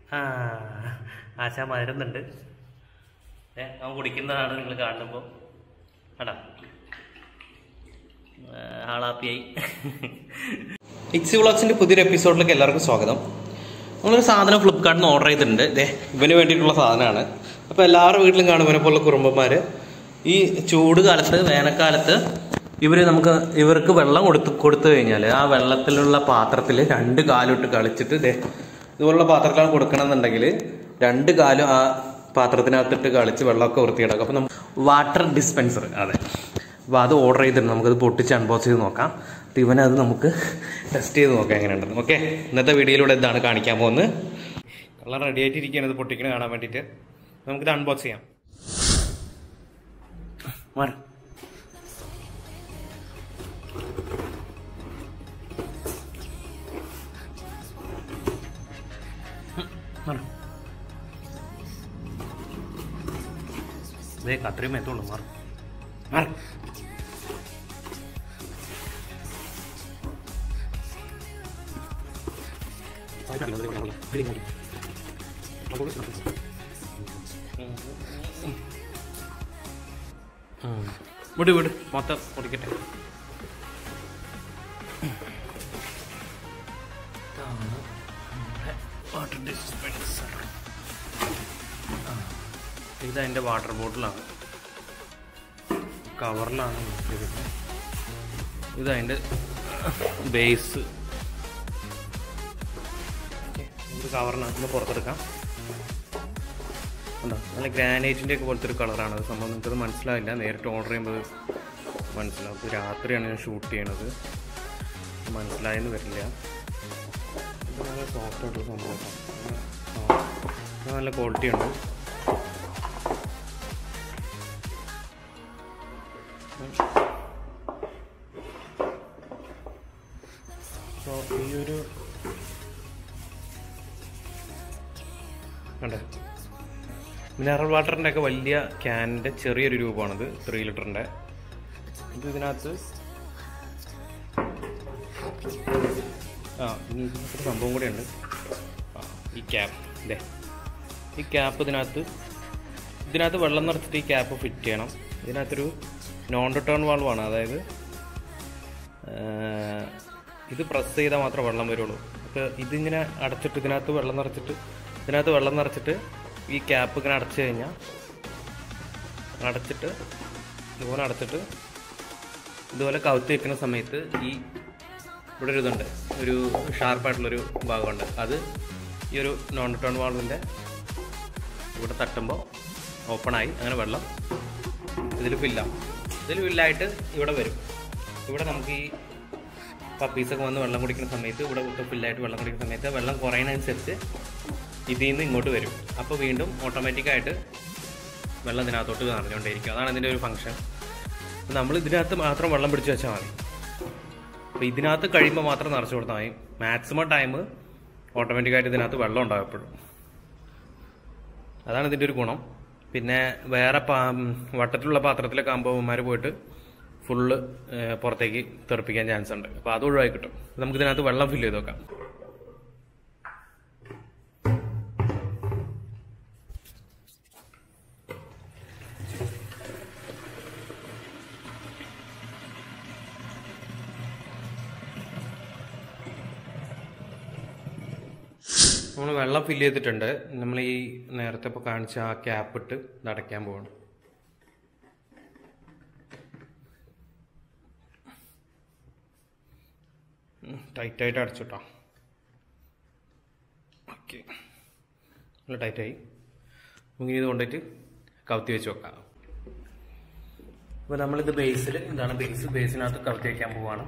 ആ ആശാ മരുന്നുണ്ട് ഏ അവൻ കുടിക്കുന്നതാണ് നിങ്ങൾ കാണുമ്പോൾ അടാ ആളാപ്പിയായി ഇക്സി വ്ളോഗ്സിൻ്റെ പുതിയൊരു എപ്പിസോഡിലേക്ക് എല്ലാവർക്കും സ്വാഗതം നമ്മളൊരു സാധനം ഫ്ലിപ്കാർട്ടിൽ നിന്ന് ഓർഡർ ചെയ്തിട്ടുണ്ട് ദേ ഇവന് വേണ്ടിയിട്ടുള്ള സാധനമാണ് അപ്പോൾ എല്ലാവരുടെ വീട്ടിലും കാണും ഇവനെ പോലുള്ള കുറുമ്പന്മാർ ഈ ചൂട് കാലത്ത് വേനൽക്കാലത്ത് ഇവർ നമുക്ക് ഇവർക്ക് വെള്ളം കൊടുത്ത് കൊടുത്തു കഴിഞ്ഞാൽ ആ വെള്ളത്തിലുള്ള പാത്രത്തിൽ രണ്ട് കാലിട്ട് കളിച്ചിട്ട് ദേ ഇതുപോലുള്ള പാത്രത്തിലാണ് കൊടുക്കണമെന്നുണ്ടെങ്കിൽ രണ്ട് കാലും ആ പാത്രത്തിനകത്തിട്ട് കളിച്ച് വെള്ളമൊക്കെ വൃത്തിയിടാക്കും അപ്പം നമുക്ക് വാട്ടർ ഡിസ്പെൻസർ അതെ അപ്പോൾ അത് ഓർഡർ ചെയ്തിട്ടുണ്ട് നമുക്കത് പൊട്ടിച്ച് അൺബോക്സ് ചെയ്ത് നോക്കാം അപ്പോൾ ഇവനത് നമുക്ക് ടെസ്റ്റ് ചെയ്ത് നോക്കാം എങ്ങനെയുണ്ടെന്ന് ഓക്കെ ഇന്നത്തെ വീഡിയോയിലൂടെ ഇതാണ് കാണിക്കാൻ പോകുന്നത് കളർ റെഡി ആയിട്ടിരിക്കുകയാണ് ഇത് പൊട്ടിക്കണ കാണാൻ വേണ്ടിയിട്ട് നമുക്കിത് അൺബോക്സ് ചെയ്യാം മാറി മാറി ഇതേ അത്രയും എത്തുള്ളൂ മാറി മാറി വിട് വിട് മൊത്തം പൊടിക്കട്ടെ വാട്ടർ ഡിസ്പെൻസർ ഇത് അതിൻ്റെ വാട്ടർ ബോട്ടിലാണ് കവറിലാണ് നോക്കിയത് ഇത് അതിൻ്റെ ബേസ് ഇത് കവറിനകത്ത് നിന്ന് പുറത്തെടുക്കാം ഉണ്ടോ നല്ല ഗ്രാനൈറ്റിൻ്റെ ഒക്കെ പോലത്തെ ഒരു കളറാണ് അത് സംഭവം നിങ്ങൾക്കത് മനസ്സിലാവില്ല നേരിട്ട് ഓർഡർ ചെയ്യുമ്പോൾ മനസ്സിലാവും ഇത് രാത്രിയാണ് ഞാൻ ഷൂട്ട് ചെയ്യണത് മനസ്സിലായെന്ന് വരില്ല ഇത് നല്ല സോഫ്റ്റ് ആയിട്ടുള്ള സംഭവം ഇത് നല്ല ക്വാളിറ്റി ഉണ്ട് സോ ഈ ഒരു കണ്ടേ മിനറൽ വാട്ടറിൻ്റെ ഒക്കെ വലിയ ക്യാനിൻ്റെ ചെറിയൊരു രൂപമാണിത് ത്രീ ലിറ്ററിൻ്റെ ഇത് ഇതിനകത്ത് ആ ഇനി ഇതിനകത്തൊരു സംഭവം കൂടെയുണ്ട് ആ ഈ ക്യാപ്പ് ഇതേ ഈ ക്യാപ്പ് ഇതിനകത്ത് ഇതിനകത്ത് വെള്ളം നിറച്ചിട്ട് ഈ ക്യാപ്പ് ഫിറ്റ് ചെയ്യണം ഇതിനകത്തൊരു നോൺ റിട്ടേൺ വാൾവാണ് അതായത് ഏർ, ഇത് പ്രസ് ചെയ്താൽ മാത്രമേ വെള്ളം വരുള്ളൂ അപ്പോൾ ഇതിങ്ങനെ അടച്ചിട്ട് ഇതിനകത്ത് വെള്ളം നിറച്ചിട്ട് ഇതിനകത്ത് വെള്ളം നിറച്ചിട്ട് ഈ ക്യാപ്പ് ഇങ്ങനെ അടച്ചു കഴിഞ്ഞാൽ അടച്ചിട്ട് ഇതുപോലെ അടച്ചിട്ട് ഇതുപോലെ കവുത്തി വെക്കുന്ന സമയത്ത് ഈ ഇവിടെ ഒരു ഇതുണ്ട് ഒരു ഷാർപ്പായിട്ടുള്ളൊരു ഭാഗമുണ്ട് അത് ഈ ഒരു നോൺ റിട്ടേൺ വാൾവിൻ്റെ ഇവിടെ തട്ടുമ്പോൾ ഓപ്പണായി അങ്ങനെ വെള്ളം ഇതിൽ ഫില്ലാവും ഇതിൽ ഫില്ലായിട്ട് ഇവിടെ വരും ഇവിടെ നമുക്ക് ഈ പപ്പീസൊക്കെ വന്ന് വെള്ളം കുടിക്കുന്ന സമയത്ത് ഇവിടെ ഒക്കെ ഫില്ലായിട്ട് വെള്ളം കുടിക്കുന്ന സമയത്ത് വെള്ളം കുറയുന്നതനുസരിച്ച് ഇതിൽ നിന്ന് ഇങ്ങോട്ട് വരും അപ്പോൾ വീണ്ടും ഓട്ടോമാറ്റിക്കായിട്ട് വെള്ളം ഇതിനകത്തോട്ട് നിറഞ്ഞുകൊണ്ടേയിരിക്കും അതാണ് ഇതിൻ്റെ ഒരു ഫംഗ്ഷൻ അപ്പോൾ നമ്മൾ ഇതിനകത്ത് മാത്രം വെള്ളം പിടിച്ച് വെച്ചാൽ മതി അപ്പോൾ ഇതിനകത്ത് കഴിയുമ്പോൾ മാത്രം നിറച്ച് കൊടുത്താൽ മതി മാക്സിമം ടൈം ഓട്ടോമാറ്റിക്കായിട്ട് ഇതിനകത്ത് വെള്ളം ഉണ്ടാവും എപ്പോഴും അതാണ് ഇതിൻ്റെ ഒരു ഗുണം പിന്നെ വേറെ പാ വട്ടത്തിലുള്ള പാത്രത്തിലൊക്കെ ആകുമ്പോൾ ഉമ്മാർ പോയിട്ട് ഫുള്ള് പുറത്തേക്ക് തെറിപ്പിക്കാൻ ചാൻസ് ഉണ്ട് അപ്പോൾ അത് ഒഴിവായി കിട്ടും നമുക്ക് ഇതിനകത്ത് വെള്ളം ഫില്ല് ചെയ്ത് വെക്കാം നമ്മൾ വെള്ളം ഫില്ല് ചെയ്തിട്ടുണ്ട് നമ്മൾ ഈ നേരത്തെ ഇപ്പോൾ കാണിച്ച ആ ക്യാപ്പ് ഇട്ട് ഇത് അടയ്ക്കാൻ പോവാണ് ടൈറ്റായിട്ട് അടച്ചുട്ടോ ഓക്കെ നല്ല ടൈറ്റായി നമുക്ക് ഇത് കൊണ്ടിട്ട് കവുത്തി വെച്ച് വെക്കാം അപ്പോൾ നമ്മളിത് ബേസിൽ ഇതാണ് ബേസ് ബേസിനകത്ത് കവുത്തി വയ്ക്കാൻ പോവാണ്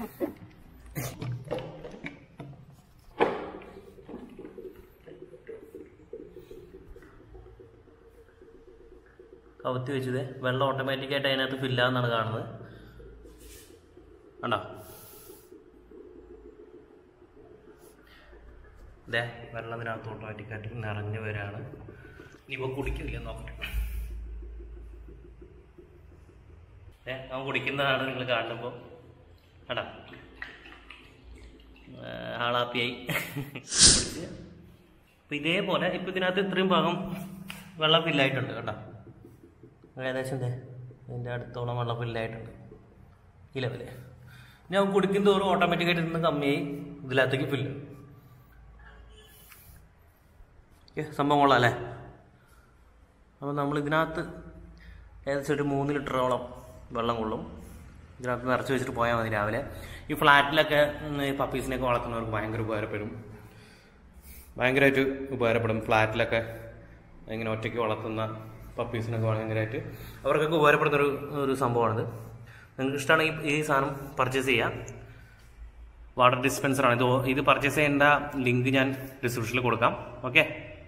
കവുത്തി വെച്ചത് വെള്ളം ഓട്ടോമാറ്റിക്കായിട്ട് അതിനകത്ത് ഫില്ലാന്നാണ് കാണുന്നത് കണ്ടോ ഇതേ വെള്ളം ഇതിനകത്ത് ഓട്ടോമാറ്റിക്കായിട്ട് നിറഞ്ഞു വരികയാണ് ഇനിയിപ്പോൾ കുടിക്കുന്നില്ല നോക്കട്ടെ ഏ അവൻ കുടിക്കുന്നതാണ് നിങ്ങൾ കാണുമ്പോൾ കണ്ടാ ആളാപ്പിയായി കുടിച്ച് അപ്പം ഇതേപോലെ ഇപ്പം ഇതിനകത്ത് ഇത്രയും ഭാഗം വെള്ളം ഫില്ലായിട്ടുണ്ട് കേട്ടോ ഏകദേശം എന്തേ ഇതിൻ്റെ അടുത്തോളം വെള്ളം ഫില്ലായിട്ടുണ്ട് ഈ ലെവല് ഞാൻ കുടിക്കും തോറും ഓട്ടോമാറ്റിക്കായിട്ട് നിന്ന് കമ്മിയായി ഇതിനകത്തേക്ക് ഫില്ല് സംഭവം കൊള്ളാം അല്ലേ അപ്പോൾ നമ്മൾ ഇതിനകത്ത് ഏകദേശം ഒരു മൂന്ന് ലിറ്ററോളം വെള്ളം കൊള്ളും ഇതിനകത്ത് നിറച്ച് വെച്ചിട്ട് പോയാൽ മതി രാവിലെ ഈ ഫ്ലാറ്റിലൊക്കെ ഉം, ഈ പപ്പീസിനെയൊക്കെ വളർത്തുന്നവർക്ക് ഭയങ്കര ഉപകാരപ്പെടും ഭയങ്കരമായിട്ട് ഉപകാരപ്പെടും ഫ്ലാറ്റിലൊക്കെ ഇങ്ങനെ ഒറ്റയ്ക്ക് വളർത്തുന്ന പപ്പീസിനൊക്കെ ഭയങ്കരമായിട്ട് അവർക്കൊക്കെ ഉപകാരപ്പെടുന്ന ഒരു ഒരു സംഭവമാണിത് നിങ്ങൾക്ക് ഇഷ്ടമാണെങ്കിൽ ഈ സാധനം പർച്ചേസ് ചെയ്യാം വാട്ടർ ഡിസ്പെൻസറാണ് ഇത് ഓ- ഇത് പർച്ചേസ് ചെയ്യേണ്ട ലിങ്ക് ഞാൻ ഡിസ്ക്രിപ്ഷനിൽ കൊടുക്കാം ഓക്കെ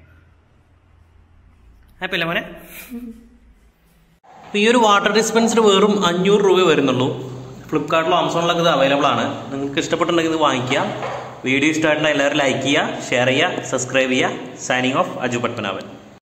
ഹാപ്പി അല്ലേ മോനെ ഈ ഒരു വാട്ടർ ഡിസ്പെൻസർ വെറും അഞ്ഞൂറ് രൂപ വരുന്നുള്ളൂ ഫ്ലിപ്കാർട്ടിലോ ആമസോണിലൊക്കെ ഇത് അവൈലബിൾ ആണ് നിങ്ങൾക്ക് ഇഷ്ടപ്പെട്ടുണ്ടെങ്കിൽ ഇത് വാങ്ങിക്കുക വീഡിയോ ഇഷ്ടമായിട്ടുണ്ടെങ്കിൽ എല്ലാവരും ലൈക്ക് ചെയ്യുക ഷെയർ ചെയ്യുക സബ്സ്ക്രൈബ് ചെയ്യുക സൈനിങ് ഓഫ് അജു പത്മനാഭൻ